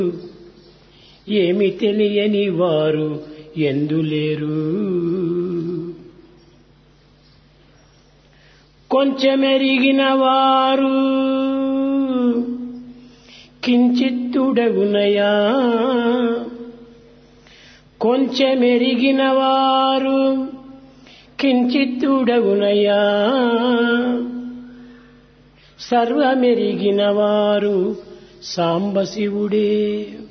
ఏమి తెలియని వారు ఎందులేరు కొంచెమెరిగిన వారు కించిత్తుడగునయా కొంచెమెరిగిన వారు కించిత్తుడగునయా సర్వమెరిగిన వారు సాంబశివుడే